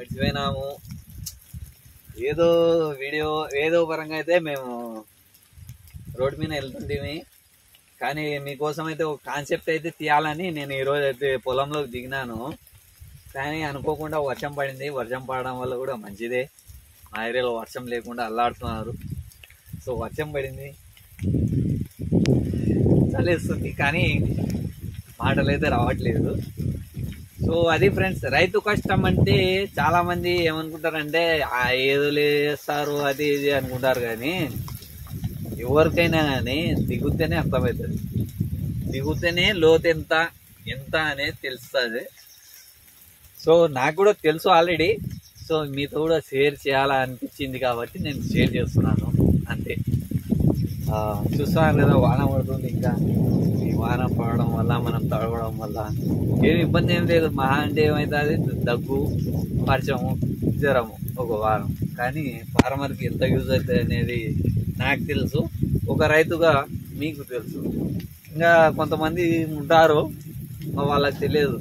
మర్చిపోయినాము ఏదో వీడియో ఏదో పరంగా అయితే మేము రోడ్డు మీద వెళ్తుంటిమి కానీ మీకోసం అయితే ఒక కాన్సెప్ట్ అయితే తీయాలని నేను ఈరోజు అయితే పొలంలోకి దిగినాను కానీ అనుకోకుండా వర్షం పడింది వర్షం పడడం వల్ల కూడా మంచిదే మా ఏరియాలో వర్షం లేకుండా అల్లాడుతున్నారు సో వర్షం పడింది చలేస్తుంది కానీ మాటలు అయితే రావట్లేదు సో అది ఫ్రెండ్స్ రైతు కష్టం అంటే చాలా మంది ఏమనుకుంటారంటే "ఆ, ఏదో లేస్తారు అది ఇది అనుకుంటారు కానీ ఎవరికైనా కానీ దిగుతేనే అర్థమవుతుంది దిగుతేనే లోతు ఎంత ఎంత అనేది తెలుస్తుంది సో నాకు కూడా తెలుసు ఆల్రెడీ సో మీతో కూడా షేర్ చేయాలా అనిపించింది కాబట్టి నేను షేర్ చేస్తున్నాను అంతే ఆ, చూస్తున్నారు కదా వాన పడుతుంది ఇంకా ఈ వాన పడడం వల్ల మనం తడవడం వల్ల ఏమి ఇబ్బంది ఏం లేదు మహా అంటే ఏమవుతుంది దగ్గు వర్షము జ్వరము ఒక వారం కానీ ఫార్మర్కి ఎంత యూజ్ అవుతుంది అనేది నాకు తెలుసు ఒక రైతుగా మీకు తెలుసు ఇంకా కొంతమంది ఉంటారు మా వాళ్ళకి తెలియదు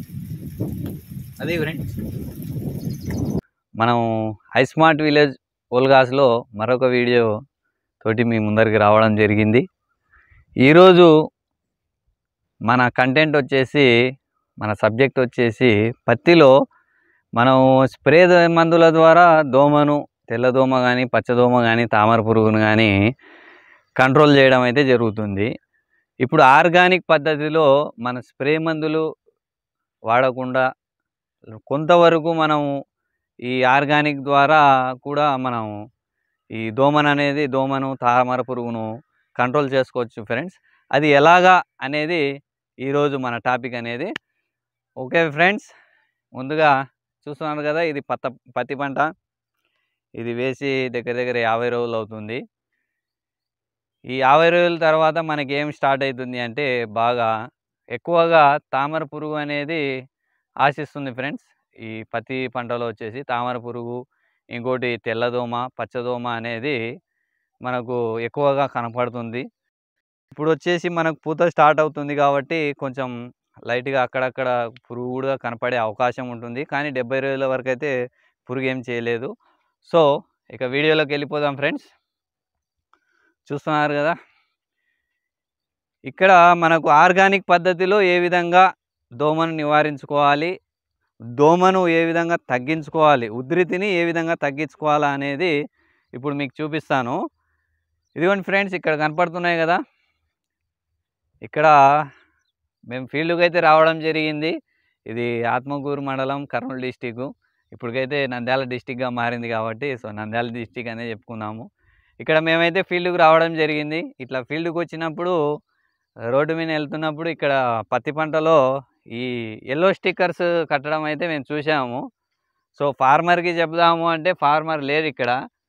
అదే ఫ్రెండ్స్ మనం ఐ స్మార్ట్ విలేజ్ ఓల్గాస్లో మరొక వీడియో తోటి మీ ముందరికి రావడం జరిగింది ఈరోజు మన కంటెంట్ వచ్చేసి మన సబ్జెక్ట్ వచ్చేసి పత్తిలో మనం స్ప్రే ద- మందుల ద్వారా దోమను తెల్లదోమ కానీ పచ్చదోమ కానీ తామర పురుగును కానీ కంట్రోల్ చేయడం అయితే జరుగుతుంది ఇప్పుడు ఆర్గానిక్ పద్ధతిలో మన స్ప్రే మందులు వాడకుండా కొంతవరకు మనం ఈ ఆర్గానిక్ ద్వారా కూడా మనం ఈ దోమను అనేది దోమను తామర పురుగును కంట్రోల్ చేసుకోవచ్చు ఫ్రెండ్స్ అది ఎలాగా అనేది ఈరోజు మన టాపిక్ అనేది ఓకే ఫ్రెండ్స్ ముందుగా చూస్తున్నారు కదా ఇది పత్త పత్తి పంట ఇది వేసి దగ్గర దగ్గర యాభై రోజులు అవుతుంది ఈ యాభై రోజుల తర్వాత మనకి ఏం స్టార్ట్ అవుతుంది అంటే బాగా ఎక్కువగా తామర పురుగు అనేది ఆశిస్తుంది ఫ్రెండ్స్ ఈ పత్తి పంటలో వచ్చేసి తామర పురుగు ఇంకోటి తెల్లదోమ పచ్చదోమ అనేది మనకు ఎక్కువగా కనపడుతుంది ఇప్పుడు వచ్చేసి మనకు పూత స్టార్ట్ అవుతుంది కాబట్టి కొంచెం లైట్గా అక్కడక్కడ పురుగు కూడా కనపడే అవకాశం ఉంటుంది కానీ డెబ్బై రోజుల వరకు అయితే పురుగు ఏం చేయలేదు సో ఇక వీడియోలోకి వెళ్ళిపోదాం ఫ్రెండ్స్ చూస్తున్నారు కదా ఇక్కడ మనకు ఆర్గానిక్ పద్ధతిలో ఏ విధంగా దోమను నివారించుకోవాలి దోమను ఏ విధంగా తగ్గించుకోవాలి ఉధృతిని ఏ విధంగా తగ్గించుకోవాలా అనేది ఇప్పుడు మీకు చూపిస్తాను ఇదిగోండి ఫ్రెండ్స్ ఇక్కడ కనపడుతున్నాయి కదా ఇక్కడ మేము ఫీల్డ్కి అయితే రావడం జరిగింది ఇది ఆత్మకూరు మండలం కర్నూలు డిస్టిక్ ఇప్పటికైతే నంద్యాల డిస్టిక్గా మారింది కాబట్టి సో నంద్యాల డిస్టిక్ అనే చెప్పుకున్నాము ఇక్కడ మేమైతే ఫీల్డ్కి రావడం జరిగింది ఇట్లా ఫీల్డ్కి వచ్చినప్పుడు రోడ్డు మీద వెళ్తున్నప్పుడు ఇక్కడ పత్తి పంటలో ఈ ఎల్లో స్టిక్కర్స్ కట్టడం అయితే మేము చూసాము సో ఫార్మర్కి చెప్దాము అంటే ఫార్మర్ లేరు ఇక్కడ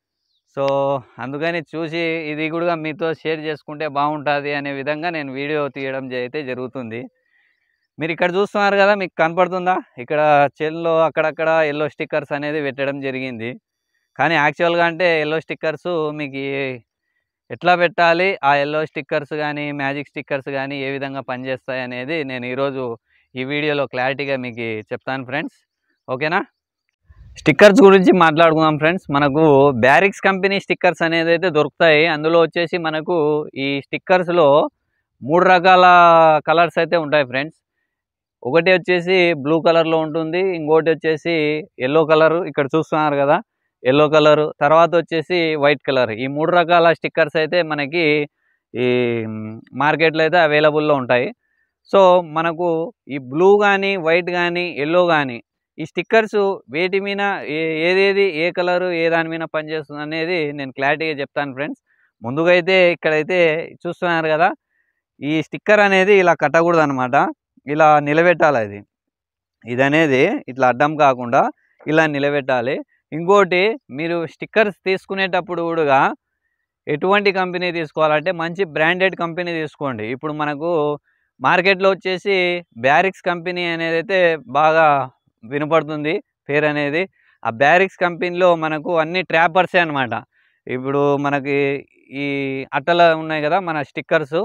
సో అందుకని చూసి ఇది కూడా మీతో షేర్ చేసుకుంటే బాగుంటుంది అనే విధంగా నేను వీడియో తీయడం జ- అయితే జరుగుతుంది మీరు ఇక్కడ చూస్తున్నారు కదా మీకు కనపడుతుందా ఇక్కడ చేనులో అక్కడక్కడ ఎల్లో స్టిక్కర్స్ అనేది పెట్టడం జరిగింది కానీ యాక్చువల్గా అంటే ఎల్లో స్టిక్కర్స్ మీకు ఏ- ఎట్లా పెట్టాలి ఆ ఎల్లో స్టిక్కర్స్ కానీ మ్యాజిక్ స్టిక్కర్స్ కానీ ఏ విధంగా పనిచేస్తాయి అనేది నేను ఈరోజు ఈ వీడియోలో క్లారిటీగా మీకు చెప్తాను ఫ్రెండ్స్ ఓకేనా స్టిక్కర్స్ గురించి మాట్లాడుకుందాం ఫ్రెండ్స్ మనకు బ్యారిక్స్ కంపెనీ స్టిక్కర్స్ అనేది అయితే దొరుకుతాయి అందులో వచ్చేసి మనకు ఈ స్టిక్కర్స్లో మూడు రకాల కలర్స్ అయితే ఉంటాయి ఫ్రెండ్స్ ఒకటి వచ్చేసి బ్లూ కలర్లో ఉంటుంది ఇంకోటి వచ్చేసి ఎల్లో కలర్ ఇక్కడ చూస్తున్నారు కదా ఎల్లో కలర్ తర్వాత వచ్చేసి వైట్ కలర్ ఈ మూడు రకాల స్టిక్కర్స్ అయితే మనకి ఈ మార్కెట్లో అయితే అవైలబుల్లో ఉంటాయి సో మనకు ఈ బ్లూ కానీ వైట్ కానీ ఎల్లో కానీ ఈ స్టిక్కర్స్ వేటి మీద ఏ- ఏదేది ఏ కలరు ఏ దాని మీద పనిచేస్తుంది అనేది నేను క్లారిటీగా చెప్తాను ఫ్రెండ్స్ ముందుగా అయితే ఇక్కడైతే చూస్తున్నారు కదా ఈ స్టిక్కర్ అనేది ఇలా కట్టకూడదు అనమాట ఇలా నిలబెట్టాలి అది ఇది అనేది ఇట్లా అడ్డం కాకుండా ఇలా నిలబెట్టాలి ఇంకోటి మీరు స్టిక్కర్స్ తీసుకునేటప్పుడు కూడా ఎటువంటి కంపెనీ తీసుకోవాలంటే మంచి బ్రాండెడ్ కంపెనీ తీసుకోండి ఇప్పుడు మనకు మార్కెట్లో వచ్చేసి బ్యారిక్స్ కంపెనీ అనేది అయితే బాగా వినపడుతుంది పేరు అనేది ఆ బ్యారిక్స్ కంపెనీలో మనకు అన్ని ట్రాపర్సే అనమాట ఇప్పుడు మనకి ఈ అట్టలు ఉన్నాయి కదా మన స్టిక్కర్స్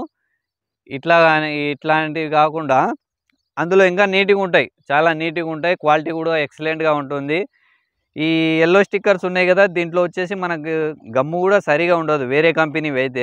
ఇట్లా కానీ ఇట్లాంటివి కాకుండా అందులో ఇంకా నీట్గా ఉంటాయి చాలా నీట్గా ఉంటాయి క్వాలిటీ కూడా ఎక్సలెంట్గా ఉంటుంది ఈ ఎల్లో స్టిక్కర్స్ ఉన్నాయి కదా దీంట్లో వచ్చేసి మనకు గమ్ము కూడా సరిగా ఉండదు వేరే కంపెనీవి అయితే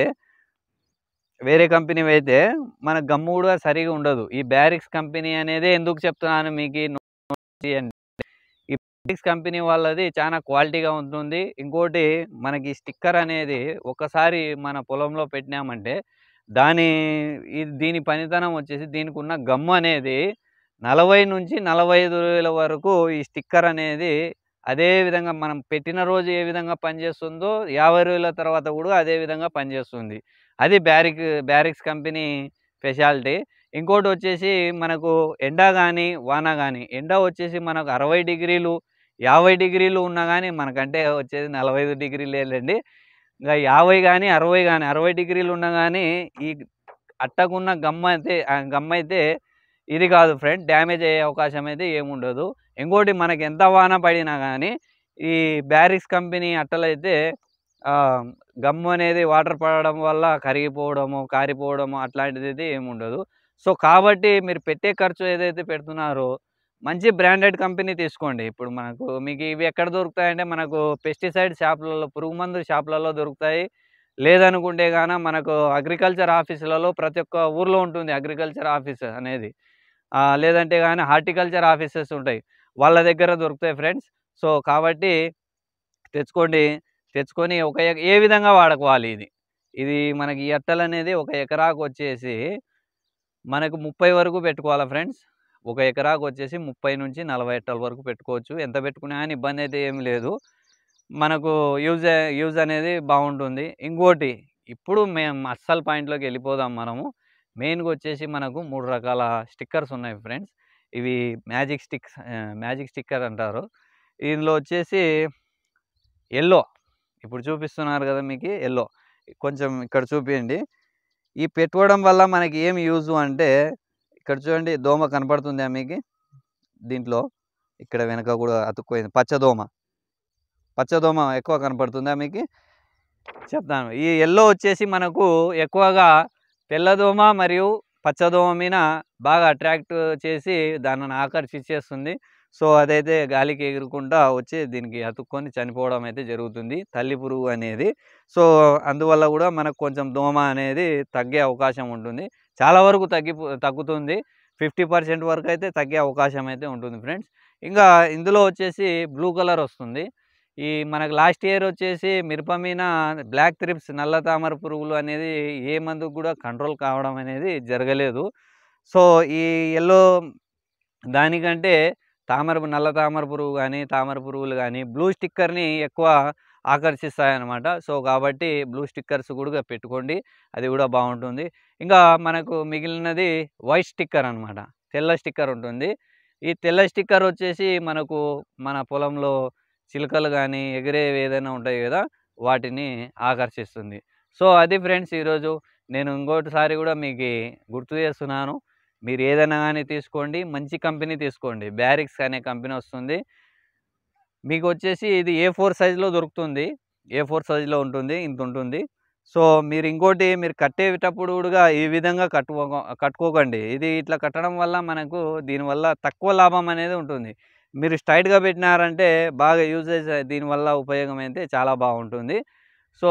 వేరే కంపెనీవి అయితే మన గమ్ము కూడా సరిగా ఉండదు ఈ బ్యారిక్స్ కంపెనీ అనేది ఎందుకు చెప్తున్నాను మీకు ఈ నోటి అంటే ఈ బ్యారిక్స్ కంపెనీ వాళ్ళది చాలా క్వాలిటీగా ఉంటుంది ఇంకోటి మనకి స్టిక్కర్ అనేది ఒకసారి మన పొలంలో పెట్టినామంటే దాని ఈ దీని పనితనం వచ్చేసి దీనికి ఉన్న గమ్ము అనేది నలభై నుంచి నలభై ఐదు వేల వరకు ఈ స్టిక్కర్ అనేది అదే విధంగా మనం పెట్టిన రోజు ఏ విధంగా పనిచేస్తుందో యాభై రోజుల తర్వాత కూడా అదే విధంగా పనిచేస్తుంది అది బ్యారిక్ బ్యారిక్స్ కంపెనీ స్పెషాలిటీ ఇంకోటి వచ్చేసి మనకు ఎండ కానీ వాన కానీ ఎండ వచ్చేసి మనకు అరవై డిగ్రీలు యాభై డిగ్రీలు ఉన్నా కానీ మనకంటే వచ్చేది నలభై ఐదు డిగ్రీలేండి ఇంకా యాభై కానీ అరవై కానీ అరవై డిగ్రీలు ఉన్నా కానీ ఈ అట్టకున్న గమ్మ అయితే ఆ గమ్మ అయితే ఇది కాదు ఫ్రెండ్ డ్యామేజ్ అయ్యే అవకాశం అయితే ఏముండదు ఇంకోటి మనకి ఎంత వాన పడినా కానీ ఈ బ్యారిక్స్ కంపెనీ అట్టలైతే ఆ, గమ్ము అనేది వాటర్ పడడం వల్ల కరిగిపోవడము కారిపోవడము అట్లాంటిది అయితే ఏముండదు సో కాబట్టి మీరు పెట్టే ఖర్చు ఏదైతే పెడుతున్నారో మంచి బ్రాండెడ్ కంపెనీ తీసుకోండి ఇప్పుడు మనకు మీకు ఇవి ఎక్కడ దొరుకుతాయంటే మనకు పెస్టిసైడ్ షాపులలో పురుగు మందు షాపులలో దొరుకుతాయి లేదనుకుంటే గాన మనకు అగ్రికల్చర్ ఆఫీసులలో ప్రతి ఒక్క ఊర్లో ఉంటుంది అగ్రికల్చర్ ఆఫీస్ అనేది ఆ, లేదంటే కానీ హార్టికల్చర్ ఆఫీసెస్ ఉంటాయి వాళ్ళ దగ్గర దొరుకుతాయి ఫ్రెండ్స్ సో కాబట్టి తెచ్చుకోండి తెచ్చుకొని ఒక ఎక- ఏ విధంగా వాడుకోవాలి ఇది ఇది మనకి ఈ అట్టలు అనేది ఒక ఎకరాకు వచ్చేసి మనకు ముప్పై వరకు పెట్టుకోవాలి ఫ్రెండ్స్ ఒక ఎకరాకు వచ్చేసి ముప్పై నుంచి నలభై ఎట్టల వరకు పెట్టుకోవచ్చు ఎంత పెట్టుకున్నా కానీ ఇబ్బంది అయితే ఏం లేదు మనకు యూజ్ యూజ్ అనేది బాగుంటుంది ఇంకోటి ఇప్పుడు మేము అస్సలు పాయింట్లోకి వెళ్ళిపోదాం మనము మెయిన్గా వచ్చేసి మనకు మూడు రకాల స్టిక్కర్స్ ఉన్నాయి ఫ్రెండ్స్ ఇవి మ్యాజిక్ స్టిక్స్ మ్యాజిక్ స్టిక్కర్ అంటారు ఇందులో వచ్చేసి ఎల్లో ఇప్పుడు చూపిస్తున్నారు కదా మీకు ఎల్లో కొంచెం ఇక్కడ చూపించండి ఈ పెట్టుకోవడం వల్ల మనకి ఏం యూజ్ అంటే ఇక్కడ చూడండి దోమ కనపడుతుందా మీకు దీంట్లో ఇక్కడ వెనక కూడా అతుక్కుపోయింది పచ్చదోమ పచ్చదోమ ఎక్కువ కనపడుతుందా మీకు చెప్తాను ఈ ఎల్లో వచ్చేసి మనకు ఎక్కువగా తెల్లదోమ మరియు పచ్చదోమ మీద బాగా అట్రాక్ట్ చేసి దానిని ఆకర్షించేస్తుంది సో అదైతే గాలికి ఎగురుకుంటా వచ్చి దీనికి అతుక్కొని చనిపోవడం అయితే జరుగుతుంది తల్లి పురుగు అనేది సో అందువల్ల కూడా మనకు కొంచెం దోమ అనేది తగ్గే అవకాశం ఉంటుంది చాలా వరకు తగ్గి తగ్గుతుంది ఫిఫ్టీ పర్సెంట్ వరకు అయితే తగ్గే అవకాశం అయితే ఉంటుంది ఫ్రెండ్స్ ఇంకా ఇందులో వచ్చేసి బ్లూ కలర్ వస్తుంది ఈ మనకు లాస్ట్ ఇయర్ వచ్చేసి మిరప మీద బ్లాక్ త్రిప్స్ నల్ల తామర పురుగులు అనేది ఏ మందుకు కూడా కంట్రోల్ కావడం అనేది జరగలేదు సో ఈ ఎల్లో దానికంటే తామర నల్ల తామర పురుగు కానీ తామర పురుగులు కానీ బ్లూ స్టిక్కర్ని ఎక్కువ ఆకర్షిస్తాయన్నమాట సో కాబట్టి బ్లూ స్టిక్కర్స్ కూడా పెట్టుకోండి అది కూడా బాగుంటుంది ఇంకా మనకు మిగిలినది వైట్ స్టిక్కర్ అన్నమాట తెల్ల స్టిక్కర్ ఉంటుంది ఈ తెల్ల స్టిక్కర్ వచ్చేసి మనకు మన పొలంలో చిలుకలు కానీ ఎగిరేవి ఏదైనా ఉంటాయి కదా వాటిని ఆకర్షిస్తుంది సో అది ఫ్రెండ్స్ ఈరోజు నేను ఇంకోటిసారి కూడా మీకు గుర్తు చేస్తున్నాను మీరు ఏదైనా కానీ తీసుకోండి మంచి కంపెనీ తీసుకోండి బ్యారిక్స్ అనే కంపెనీ వస్తుంది మీకు వచ్చేసి ఇది ఏ ఫోర్ సైజులో దొరుకుతుంది ఏ ఫోర్ సైజులో ఉంటుంది ఇంత ఉంటుంది సో మీరు ఇంకోటి మీరు కట్టేటప్పుడు కూడా ఈ విధంగా కట్టుకో కట్టుకోకండి ఇది ఇట్లా కట్టడం వల్ల మనకు దీనివల్ల తక్కువ లాభం అనేది ఉంటుంది మీరు స్ట్రైట్గా పెట్టినారంటే బాగా యూజెస్ దీనివల్ల ఉపయోగం అయితే చాలా బాగుంటుంది సో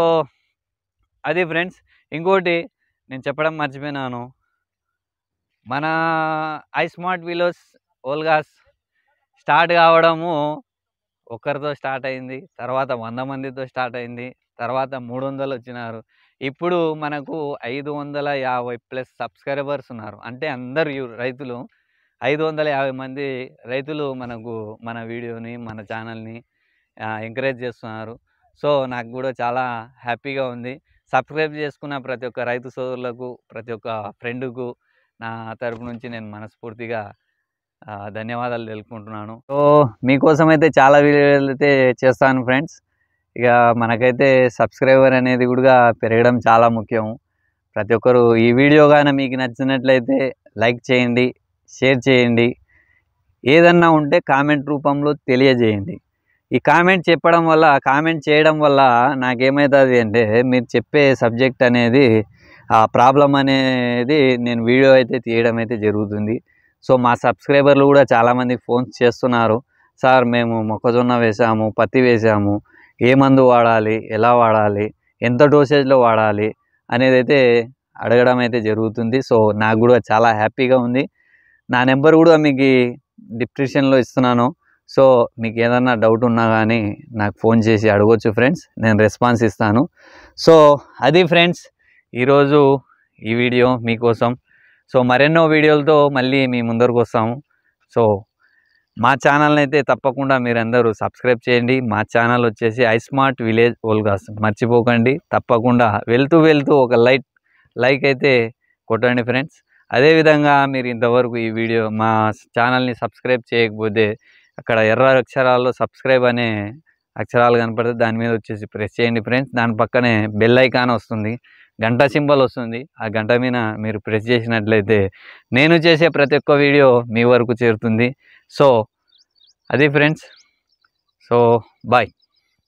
అది ఫ్రెండ్స్ ఇంకోటి నేను చెప్పడం మర్చిపోయినాను మన ఐ స్మార్ట్ విలోస్ ఓల్గాస్ స్టార్ట్ కావడము ఒక్కరితో స్టార్ట్ అయింది తర్వాత వంద మందితో స్టార్ట్ అయింది తర్వాత మూడు వందలు వచ్చినారు ఇప్పుడు మనకు ఐదు వందల యాభై ప్లస్ సబ్స్క్రైబర్స్ ఉన్నారు అంటే అందరు యు- రైతులు ఐదు వందల యాభై మంది రైతులు మనకు మన వీడియోని మన ఛానల్ని ఎంకరేజ్ చేస్తున్నారు సో నాకు కూడా చాలా హ్యాపీగా ఉంది సబ్స్క్రైబ్ చేసుకున్న ప్రతి ఒక్క రైతు సోదరులకు ప్రతి ఒక్క ఫ్రెండ్కు నా తరపు నుంచి నేను మనస్ఫూర్తిగా ఆ, ధన్యవాదాలు తెలుపుకుంటున్నాను సో మీకోసం అయితే చాలా వీడియోలు అయితే చేస్తాను ఫ్రెండ్స్ ఇక మనకైతే సబ్స్క్రైబర్ అనేది కూడా పెరగడం చాలా ముఖ్యం ప్రతి ఒక్కరు ఈ వీడియో కానీ మీకు నచ్చినట్లయితే లైక్ చేయండి షేర్ చేయండి ఏదన్నా ఉంటే కామెంట్ రూపంలో తెలియజేయండి ఈ కామెంట్ చెప్పడం వల్ల కామెంట్ చేయడం వల్ల నాకేమవుతుంది అంటే మీరు చెప్పే సబ్జెక్ట్ అనేది ఆ ప్రాబ్లం అనేది నేను వీడియో అయితే తీయడం అయితే జరుగుతుంది సో మా సబ్స్క్రైబర్లు కూడా చాలామంది ఫోన్స్ చేస్తున్నారు సార్ మేము మొక్కజొన్న వేసాము పత్తి వేసాము ఏ మందు వాడాలి ఎలా వాడాలి ఎంత డోసేజ్లో వాడాలి అనేది అయితే అడగడం అయితే జరుగుతుంది సో నాకు కూడా చాలా హ్యాపీగా ఉంది నా నెంబర్ కూడా మీకు డిస్క్రిప్షన్లో ఇస్తున్నాను సో మీకు ఏదన్నా డౌట్ ఉన్నా కానీ నాకు ఫోన్ చేసి అడగొచ్చు ఫ్రెండ్స్ నేను రెస్పాన్స్ ఇస్తాను సో అది ఫ్రెండ్స్ ఈరోజు ఈ వీడియో మీకోసం సో మరెన్నో వీడియోలతో మళ్ళీ మీ ముందరకు వస్తాము సో మా ఛానల్ని అయితే తప్పకుండా మీరందరూ సబ్స్క్రైబ్ చేయండి మా ఛానల్ వచ్చేసి ఐ స్మార్ట్ విలేజ్ ఓల్గాస్ మర్చిపోకండి తప్పకుండా వెళ్తూ వెళ్తూ ఒక లైక్ లైక్ అయితే కొట్టండి ఫ్రెండ్స్ అదేవిధంగా మీరు ఇంతవరకు ఈ వీడియో మా ఛానల్ని సబ్స్క్రైబ్ చేయకపోతే అక్కడ ఎర్ర అక్షరాల్లో సబ్స్క్రైబ్ అనే అక్షరాలు కనపడుతుంది దాని మీద వచ్చేసి ప్రెస్ చేయండి ఫ్రెండ్స్ దాని పక్కనే బెల్ ఐకాన్ వస్తుంది గంట సింబల్ వస్తుంది ఆ గంట మీద మీరు ప్రెస్ చేసినట్లయితే నేను చేసే ప్రతి ఒక్క వీడియో మీ వరకు చేరుతుంది సో అది ఫ్రెండ్స్ సో బాయ్